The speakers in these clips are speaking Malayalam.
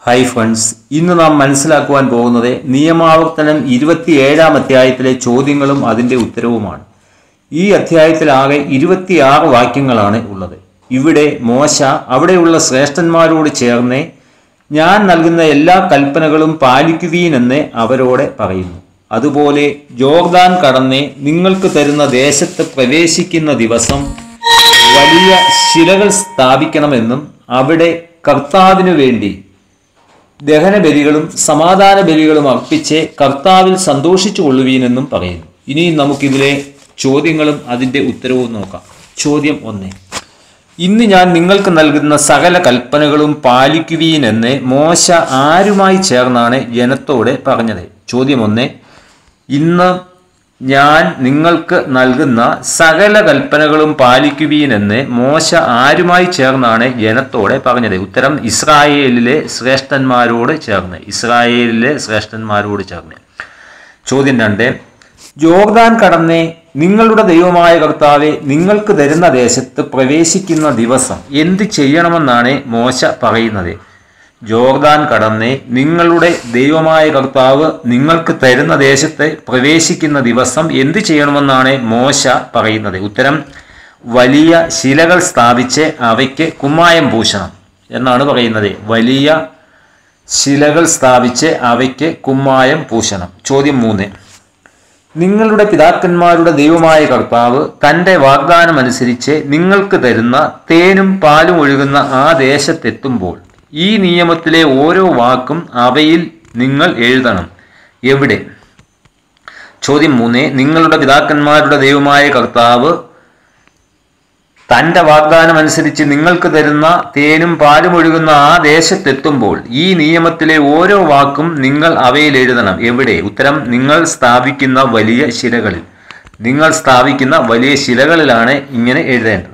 ഹായ് ഫ്രണ്ട്സ് ഇന്ന് നാം മനസ്സിലാക്കുവാൻ പോകുന്നത് നിയമാവർത്തനം ഇരുപത്തിയേഴാം അധ്യായത്തിലെ ചോദ്യങ്ങളും അതിൻ്റെ ഉത്തരവുമാണ് ഈ അധ്യായത്തിലാകെ ഇരുപത്തിയാറ് വാക്യങ്ങളാണ് ഉള്ളത് ഇവിടെ മോശ അവിടെയുള്ള ശ്രേഷ്ഠന്മാരോട് ചേർന്ന് ഞാൻ നൽകുന്ന എല്ലാ കൽപ്പനകളും പാലിക്കുവീനെന്ന് അവരോട് പറയുന്നു അതുപോലെ ജോർദാൻ കടന്ന് നിങ്ങൾക്ക് തരുന്ന ദേശത്ത് പ്രവേശിക്കുന്ന ദിവസം വലിയ ശിലകൾ സ്ഥാപിക്കണമെന്നും അവിടെ കർത്താവിനു വേണ്ടി ദഹനബലികളും സമാധാന ബലികളും അർപ്പിച്ച് കർത്താവിൽ സന്തോഷിച്ചു കൊള്ളുവീനെന്നും പറയുന്നു ഇനി നമുക്കിതിലെ ചോദ്യങ്ങളും അതിൻ്റെ ഉത്തരവും നോക്കാം ചോദ്യം ഒന്ന് ഇന്ന് ഞാൻ നിങ്ങൾക്ക് നൽകുന്ന സകല കൽപ്പനകളും പാലിക്കുവീനെന്ന് മോശ ആരുമായി ചേർന്നാണ് ജനത്തോട് പറഞ്ഞത് ചോദ്യം ഒന്ന് ഇന്ന് ഞാൻ നിങ്ങൾക്ക് നൽകുന്ന സകല കൽപ്പനകളും പാലിക്കുവീനെന്ന് മോശ ആരുമായി ചേർന്നാണ് ജനത്തോടെ പറഞ്ഞത് ഉത്തരം ഇസ്രായേലിലെ ശ്രേഷ്ഠന്മാരോട് ചേർന്ന് ഇസ്രായേലിലെ ശ്രേഷ്ഠന്മാരോട് ചേർന്ന് ചോദ്യം രണ്ട് ജോർദാൻ കടന്ന് നിങ്ങളുടെ ദൈവമായ കർത്താവെ നിങ്ങൾക്ക് തരുന്ന ദേശത്ത് പ്രവേശിക്കുന്ന ദിവസം എന്ത് ചെയ്യണമെന്നാണ് മോശ പറയുന്നത് ജോർദാൻ കടന്ന് നിങ്ങളുടെ ദൈവമായ കർത്താവ് നിങ്ങൾക്ക് തരുന്ന ദേശത്ത് പ്രവേശിക്കുന്ന ദിവസം എന്ത് ചെയ്യണമെന്നാണ് മോശ പറയുന്നത് ഉത്തരം വലിയ ശിലകൾ സ്ഥാപിച്ച് അവയ്ക്ക് കുമ്മായം പൂശണം എന്നാണ് പറയുന്നത് വലിയ ശിലകൾ സ്ഥാപിച്ച് അവയ്ക്ക് കുമ്മായം പൂശണം ചോദ്യം മൂന്ന് നിങ്ങളുടെ പിതാക്കന്മാരുടെ ദൈവമായ കർത്താവ് തൻ്റെ വാഗ്ദാനം അനുസരിച്ച് നിങ്ങൾക്ക് തരുന്ന തേനും പാലും ഒഴുകുന്ന ആ ദേശത്തെത്തുമ്പോൾ ഈ നിയമത്തിലെ ഓരോ വാക്കും അവയിൽ നിങ്ങൾ എഴുതണം എവിടെ ചോദ്യം മൂന്ന് നിങ്ങളുടെ പിതാക്കന്മാരുടെ ദൈവമായ കർത്താവ് തന്റെ വാഗ്ദാനം അനുസരിച്ച് നിങ്ങൾക്ക് തരുന്ന തേനും പാലും ഒഴുകുന്ന ആ ദേശത്തെത്തുമ്പോൾ ഈ നിയമത്തിലെ ഓരോ വാക്കും നിങ്ങൾ അവയിൽ എഴുതണം എവിടെ ഉത്തരം നിങ്ങൾ സ്ഥാപിക്കുന്ന വലിയ ശിലകളിൽ നിങ്ങൾ സ്ഥാപിക്കുന്ന വലിയ ശിലകളിലാണ് ഇങ്ങനെ എഴുതേണ്ടത്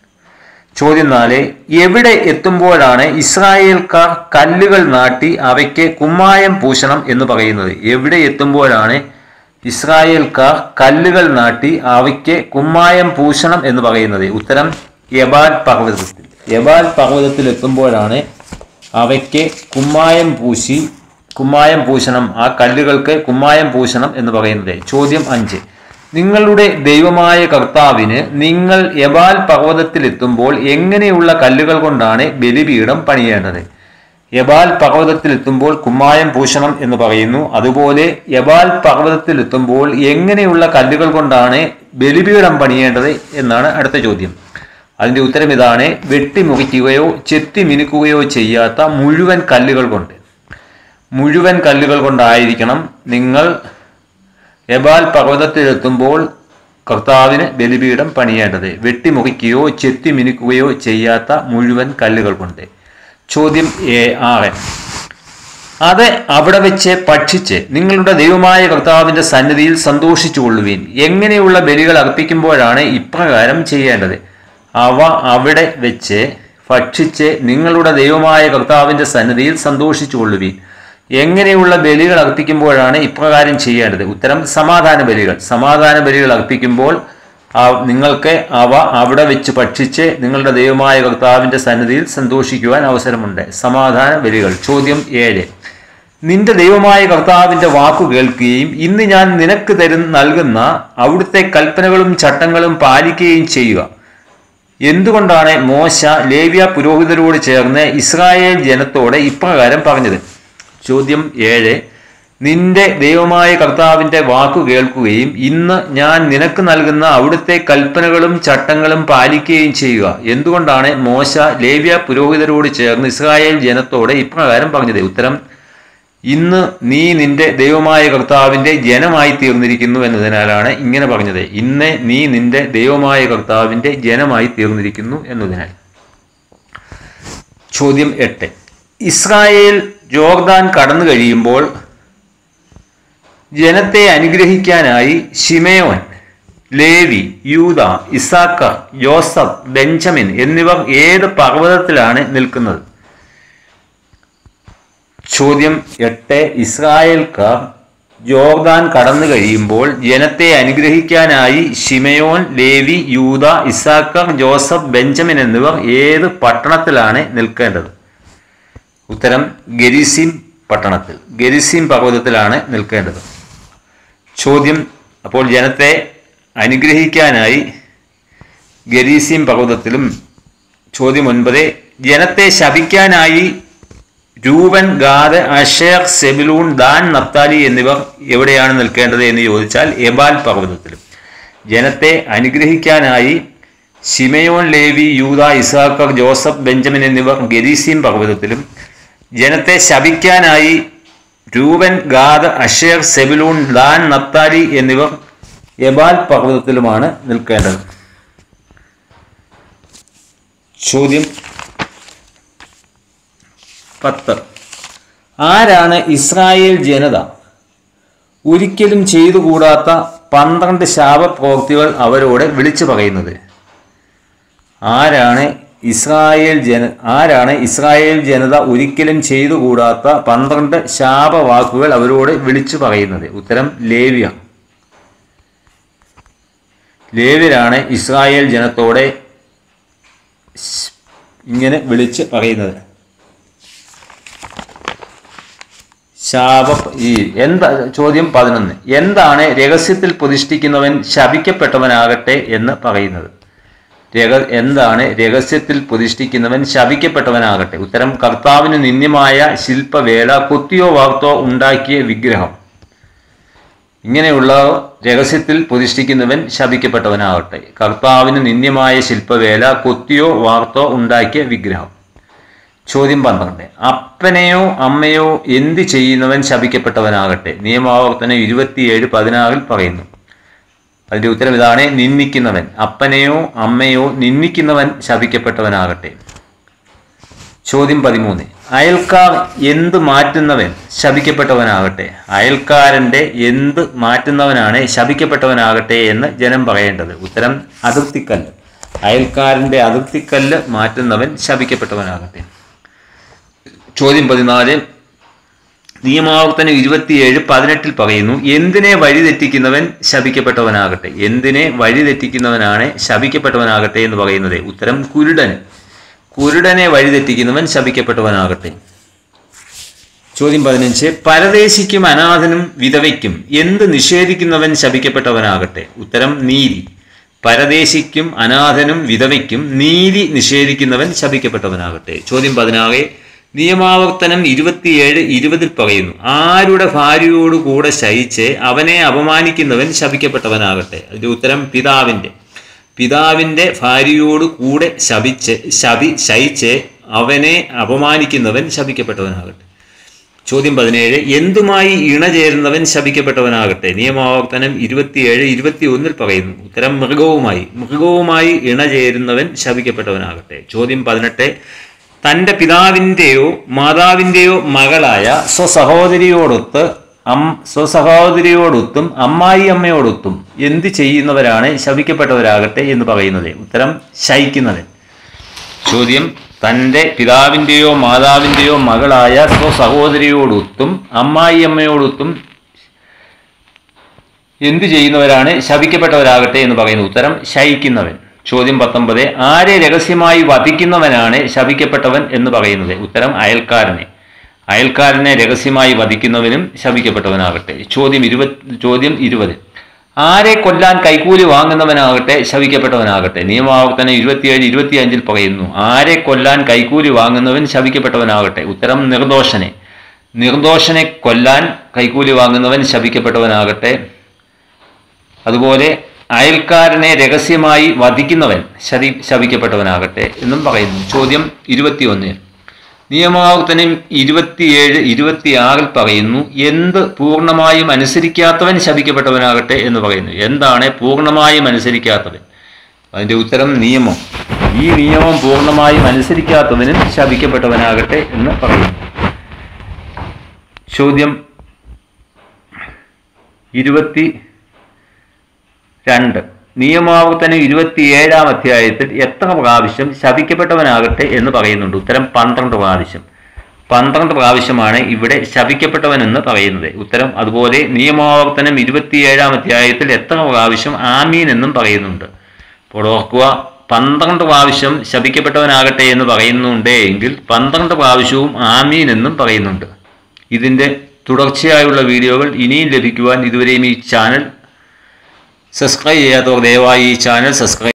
ചോദ്യം നാല് എവിടെ എത്തുമ്പോഴാണ് ഇസ്രായേൽക്കാർ കല്ലുകൾ നാട്ടി അവയ്ക്ക് കുമ്മായം പൂശണം എന്ന് പറയുന്നത് എവിടെ എത്തുമ്പോഴാണ് ഇസ്രായേൽക്കാർ കല്ലുകൾ നാട്ടി അവയ്ക്ക് കുമ്മായം പൂശണം എന്ന് പറയുന്നത് ഉത്തരം യബാൽ പർവ്വതത്തിൽ യബാൽ പർവ്വതത്തിൽ എത്തുമ്പോഴാണ് അവയ്ക്ക് കുമ്മായം പൂശി കുമ്മായം പൂശണം ആ കല്ലുകൾക്ക് കുമ്മായം പൂശണം എന്ന് പറയുന്നത് ചോദ്യം അഞ്ച് നിങ്ങളുടെ ദൈവമായ കർത്താവിന് നിങ്ങൾ യബാൽ പർവ്വതത്തിലെത്തുമ്പോൾ എങ്ങനെയുള്ള കല്ലുകൾ കൊണ്ടാണ് ബലിപീഠം പണിയേണ്ടത് യബാൽ പർവ്വതത്തിലെത്തുമ്പോൾ കുമ്മായം പൂശണം എന്ന് പറയുന്നു അതുപോലെ യബാൽ പർവ്വതത്തിലെത്തുമ്പോൾ എങ്ങനെയുള്ള കല്ലുകൾ കൊണ്ടാണ് ബലിപീഠം പണിയേണ്ടത് എന്നാണ് അടുത്ത ചോദ്യം അതിന്റെ ഉത്തരം ഇതാണ് വെട്ടിമുറിക്കുകയോ ചെത്തി മിനുക്കുകയോ ചെയ്യാത്ത മുഴുവൻ കല്ലുകൾ കൊണ്ട് മുഴുവൻ കല്ലുകൾ കൊണ്ടായിരിക്കണം നിങ്ങൾ എബാൽ പർവ്വതത്തിലെത്തുമ്പോൾ കർത്താവിന് ബലിപീഠം പണിയേണ്ടത് വെട്ടിമുറിക്കുകയോ ചെത്തി മിനുക്കുകയോ ചെയ്യാത്ത മുഴുവൻ കല്ലുകൾ കൊണ്ട് ചോദ്യം എ ആറ് അത് അവിടെ വെച്ച് ഭക്ഷിച്ച് നിങ്ങളുടെ ദൈവമായ കർത്താവിന്റെ സന്നിധിയിൽ സന്തോഷിച്ചു കൊള്ളുവീൻ എങ്ങനെയുള്ള ബലികൾ അർപ്പിക്കുമ്പോഴാണ് ഇപ്രകാരം ചെയ്യേണ്ടത് അവ അവിടെ വെച്ച് ഭക്ഷിച്ച് നിങ്ങളുടെ ദൈവമായ കർത്താവിന്റെ സന്നിധിയിൽ സന്തോഷിച്ചു കൊള്ളുവീൻ എങ്ങനെയുള്ള ബലികൾ അർപ്പിക്കുമ്പോഴാണ് ഇപ്രകാരം ചെയ്യേണ്ടത് ഉത്തരം സമാധാന ബലികൾ സമാധാന ബലികൾ അർപ്പിക്കുമ്പോൾ നിങ്ങൾക്ക് അവ അവിടെ വെച്ച് ഭക്ഷിച്ച് നിങ്ങളുടെ ദൈവമായ കർത്താവിന്റെ സന്നിധിയിൽ സന്തോഷിക്കുവാൻ അവസരമുണ്ട് സമാധാന ബലികൾ ചോദ്യം ഏഴ് നിന്റെ ദൈവമായ കർത്താവിന്റെ വാക്കു കേൾക്കുകയും ഇന്ന് ഞാൻ നിനക്ക് തരുന്ന നൽകുന്ന അവിടുത്തെ കൽപ്പനകളും ചട്ടങ്ങളും പാലിക്കുകയും ചെയ്യുക എന്തുകൊണ്ടാണ് മോശ ലേവ്യ പുരോഹിതരോട് ചേർന്ന് ഇസ്രായേൽ ജനത്തോടെ ഇപ്രകാരം പറഞ്ഞത് ചോദ്യം ഏഴ് നിന്റെ ദൈവമായ കർത്താവിന്റെ വാക്കു കേൾക്കുകയും ഇന്ന് ഞാൻ നിനക്ക് നൽകുന്ന അവിടുത്തെ കൽപ്പനകളും ചട്ടങ്ങളും പാലിക്കുകയും ചെയ്യുക എന്തുകൊണ്ടാണ് മോശ ലേവ്യ പുരോഹിതരോട് ചേർന്ന് ഇസ്രായേൽ ജനത്തോടെ ഇപ്രകാരം പറഞ്ഞത് ഉത്തരം ഇന്ന് നീ നിന്റെ ദൈവമായ കർത്താവിന്റെ ജനമായി തീർന്നിരിക്കുന്നു എന്നതിനാലാണ് ഇങ്ങനെ പറഞ്ഞത് ഇന്ന് നീ നിന്റെ ദൈവമായ കർത്താവിന്റെ ജനമായി തീർന്നിരിക്കുന്നു എന്നതിനാൽ ചോദ്യം എട്ട് ഇസ്രായേൽ ജോർദാൻ കടന്നു കഴിയുമ്പോൾ ജനത്തെ അനുഗ്രഹിക്കാനായി ഷിമയോൻ ലേവി യൂത ഇസാക്കർ ജോസഫ് ബെഞ്ചമിൻ എന്നിവർ ഏത് പർവ്വതത്തിലാണ് നിൽക്കുന്നത് ചോദ്യം എട്ട് ഇസ്രായേൽക്കാർ ജോർദാൻ കടന്നു കഴിയുമ്പോൾ ജനത്തെ അനുഗ്രഹിക്കാനായി ഷിമയോൻ ലേവി യൂത ഇസാക്കർ ജോസഫ് ബെഞ്ചമിൻ എന്നിവർ ഏത് പട്ടണത്തിലാണ് നിൽക്കേണ്ടത് ഉത്തരം ഗരിസീം പട്ടണത്തിൽ ഗരിസീം പർവ്വതത്തിലാണ് നിൽക്കേണ്ടത് ചോദ്യം അപ്പോൾ ജനത്തെ അനുഗ്രഹിക്കാനായി ഗരീസീം പർവ്വതത്തിലും ചോദ്യം ഒൻപത് ജനത്തെ ശപിക്കാനായി Reuben Gad Asher Zebulun Dan Naphtali എന്നിവർ എവിടെയാണ് നിൽക്കേണ്ടത് എന്ന് ചോദിച്ചാൽ എബാൽ പർവ്വതത്തിലും ജനത്തെ അനുഗ്രഹിക്കാനായി ശിമയോൻ ലേവി യൂത ഇസാക്കർ ജോസഫ് ബെഞ്ചമിൻ എന്നിവർ ഗരീസീം പർവ്വതത്തിലും ജനത്തെ ശപിക്കാനായി Reuben Gad Asher Zebulun Dan Naphtali എന്നിവർ എബാൽ പർവ്വതത്തിലുമാണ് നിൽക്കേണ്ടത് ചോദ്യം പത്ത് ആരാണ് ഇസ്രായേൽ ജനത ഒരിക്കലും ചെയ്തുകൂടാത്ത പന്ത്രണ്ട് ശാപപ്രവൃത്തികൾ അവരോട് വിളിച്ചു പറയുന്നത് ആരാണ് ഇസ്രായേൽ ജന ആരാണ് ഇസ്രായേൽ ജനത ഒരിക്കലും ചെയ്തുകൂടാത്ത പന്ത്രണ്ട് ശാപവാക്കുകൾ അവരോട് വിളിച്ചു പറയുന്നത് ഉത്തരം ലേവ്യ ലേവ്യരാണ് ഇസ്രായേൽ ജനത്തോടെ ഇങ്ങനെ വിളിച്ച് പറയുന്നത് ശാപ ഈ എന്താ ചോദ്യം പതിനൊന്ന് എന്താണ് രഹസ്യത്തിൽ പ്രതിഷ്ഠിക്കുന്നവൻ ശപിക്കപ്പെട്ടവനാകട്ടെ എന്ന് പറയുന്നത് രഹ എന്താണ് രഹസ്യത്തിൽ പ്രതിഷ്ഠിക്കുന്നവൻ ശപിക്കപ്പെട്ടവനാകട്ടെ ഉത്തരം കർത്താവിന് നിന്ദ്യമായ ശില്പവേല കൊത്തിയോ വാർത്തോ ഉണ്ടാക്കിയ വിഗ്രഹം ഇങ്ങനെയുള്ള രഹസ്യത്തിൽ പ്രതിഷ്ഠിക്കുന്നവൻ ശപിക്കപ്പെട്ടവനാകട്ടെ കർത്താവിന് നിന്ദ്യമായ ശില്പവേല കൊത്തിയോ വാർത്തോ ഉണ്ടാക്കിയ വിഗ്രഹം ചോദ്യം പന്ത്രണ്ട് അപ്പനെയോ അമ്മയോ എന്ത് ചെയ്യുന്നവൻ ശപിക്കപ്പെട്ടവനാകട്ടെ നിയമാവർത്തനം ഇരുപത്തിയേഴ് പതിനാറിൽ പറയുന്നു അതിന്റെ ഉത്തരം ഇതാണ് നിന്ദിക്കുന്നവൻ അപ്പനെയോ അമ്മയോ നിന്ദിക്കുന്നവൻ ശപിക്കപ്പെട്ടവനാകട്ടെ ചോദ്യം പതിമൂന്ന് അയൽക്കാർ എന്ത് മാറ്റുന്നവൻ ശപിക്കപ്പെട്ടവനാകട്ടെ അയൽക്കാരന്റെ എന്ത് മാറ്റുന്നവനാണ് ശപിക്കപ്പെട്ടവനാകട്ടെ എന്ന് ജനം പറയേണ്ടത് ഉത്തരം അതിർത്തിക്കല്ല് അയൽക്കാരന്റെ അതിർത്തിക്കല്ല് മാറ്റുന്നവൻ ശപിക്കപ്പെട്ടവനാകട്ടെ ചോദ്യം പതിനാല് നിയമാവർത്തനം ഇരുപത്തിയേഴ് പതിനെട്ടിൽ പറയുന്നു എന്തിനെ വഴിതെറ്റിക്കുന്നവൻ ശപിക്കപ്പെട്ടവനാകട്ടെ എന്തിനെ വഴിതെറ്റിക്കുന്നവനാണ് ശപിക്കപ്പെട്ടവനാകട്ടെ എന്ന് പറയുന്നത് ഉത്തരം കുരുടന് കുരുടനെ വഴിതെറ്റിക്കുന്നവൻ ശപിക്കപ്പെട്ടവനാകട്ടെ ചോദ്യം പതിനഞ്ച് പരദേശിക്കും അനാഥനും വിധവയ്ക്കും എന്ത് നിഷേധിക്കുന്നവൻ ശപിക്കപ്പെട്ടവനാകട്ടെ ഉത്തരം നീതി പരദേശിക്കും അനാഥനും വിധവയ്ക്കും നീതി നിഷേധിക്കുന്നവൻ ശപിക്കപ്പെട്ടവനാകട്ടെ ചോദ്യം പതിനാറ് നിയമാവർത്തനം ഇരുപത്തിയേഴ് ഇരുപതിൽ പറയുന്നു ആരുടെ ഭാര്യയോട് കൂടെ ശയിച്ച് അവനെ അപമാനിക്കുന്നവൻ ശപിക്കപ്പെട്ടവനാകട്ടെ അതിന്റെ ഉത്തരം പിതാവിന്റെ പിതാവിന്റെ ഭാര്യയോട് കൂടെ ശപിച്ച് ശപി ശയിച്ച് അവനെ അപമാനിക്കുന്നവൻ ശപിക്കപ്പെട്ടവനാകട്ടെ ചോദ്യം പതിനേഴ് എന്തുമായി ഇണചേരുന്നവൻ ശപിക്കപ്പെട്ടവനാകട്ടെ നിയമാവർത്തനം ഇരുപത്തിയേഴ് ഇരുപത്തി ഒന്നിൽ പറയുന്നു ഉത്തരം മൃഗവുമായി മൃഗവുമായി ഇണചേരുന്നവൻ ശപിക്കപ്പെട്ടവനാകട്ടെ ചോദ്യം പതിനെട്ട് തൻ്റെ പിതാവിൻ്റെയോ മാതാവിൻ്റെയോ മകളായ സ്വസഹോദരിയോടൊത്ത് അം സ്വസഹോദരിയോടൊത്തും അമ്മായി അമ്മയോടൊത്തും എന്ത് ചെയ്യുന്നവരാണ് ശപിക്കപ്പെട്ടവരാകട്ടെ എന്ന് പറയുന്നത് ഉത്തരം ശയിക്കുന്നവൻ ചോദ്യം തൻ്റെ പിതാവിൻ്റെയോ മാതാവിൻ്റെയോ മകളായ സ്വസഹോദരിയോടൊത്തും അമ്മായിയമ്മയോടൊത്തും എന്തു ചെയ്യുന്നവരാണ് ശപിക്കപ്പെട്ടവരാകട്ടെ എന്ന് പറയുന്നു ഉത്തരം ശയിക്കുന്നവൻ ചോദ്യം പത്തൊമ്പത് ആരെ രഹസ്യമായി വധിക്കുന്നവനാണ് ശപിക്കപ്പെട്ടവൻ എന്ന് പറയുന്നത് ഉത്തരം അയൽക്കാരനെ അയൽക്കാരനെ രഹസ്യമായി വധിക്കുന്നവനും ശപിക്കപ്പെട്ടവനാകട്ടെ ചോദ്യം ഇരുപത് ചോദ്യം ഇരുപത് ആരെ കൊല്ലാൻ കൈക്കൂലി വാങ്ങുന്നവനാകട്ടെ ശവിക്കപ്പെട്ടവനാകട്ടെ നിയമാവർത്തനം ഇരുപത്തിയേഴ് ഇരുപത്തിയഞ്ചിൽ പറയുന്നു ആരെ കൊല്ലാൻ കൈക്കൂലി വാങ്ങുന്നവൻ ശവിക്കപ്പെട്ടവനാകട്ടെ ഉത്തരം നിർദോഷനെ നിർദോഷനെ കൊല്ലാൻ കൈക്കൂലി വാങ്ങുന്നവൻ ശപിക്കപ്പെട്ടവനാകട്ടെ അതുപോലെ അയൽക്കാരനെ രഹസ്യമായി വധിക്കുന്നവൻ ശരി ശപിക്കപ്പെട്ടവനാകട്ടെ എന്നും പറയുന്നു ചോദ്യം ഇരുപത്തിയൊന്ന് നിയമാവർത്തനം ഇരുപത്തിയേഴ് ഇരുപത്തിയാറിൽ പറയുന്നു എന്ത് പൂർണ്ണമായും അനുസരിക്കാത്തവൻ ശപിക്കപ്പെട്ടവനാകട്ടെ എന്ന് പറയുന്നു എന്താണ് പൂർണ്ണമായും അനുസരിക്കാത്തവൻ അതിന്റെ ഉത്തരം നിയമം ഈ നിയമം പൂർണ്ണമായും അനുസരിക്കാത്തവനും ശപിക്കപ്പെട്ടവനാകട്ടെ എന്ന് പറയുന്നു ചോദ്യം ഇരുപത്തി രണ്ട് നിയമാവർത്തനം ഇരുപത്തിയേഴാം അധ്യായത്തിൽ എത്ര പ്രാവശ്യം ശപിക്കപ്പെട്ടവനാകട്ടെ എന്ന് പറയുന്നുണ്ട് ഉത്തരം പന്ത്രണ്ട് പ്രാവശ്യം പന്ത്രണ്ട് പ്രാവശ്യമാണ് ഇവിടെ ശപിക്കപ്പെട്ടവൻ എന്ന് പറയുന്നത് ഉത്തരം അതുപോലെ നിയമാവർത്തനം ഇരുപത്തിയേഴാം അധ്യായത്തിൽ എത്ര പ്രാവശ്യം ആമീൻ എന്നും പറയുന്നുണ്ട് അപ്പോൾ ഓർക്കുക പന്ത്രണ്ട് പ്രാവശ്യം ശപിക്കപ്പെട്ടവനാകട്ടെ എന്ന് പറയുന്നുണ്ട് എങ്കിൽ പന്ത്രണ്ട് പ്രാവശ്യവും ആമീൻ എന്നും പറയുന്നുണ്ട് ഇതിൻ്റെ തുടർച്ചയായുള്ള വീഡിയോകൾ ഇനിയും ലഭിക്കുവാൻ ഇതുവരെയും ഈ ചാനൽ സബ്സ്ക്രൈബ് ചെയ്യാത്തവർ ദയവായി ഈ ചാനൽ സബ്സ്ക്രൈബ്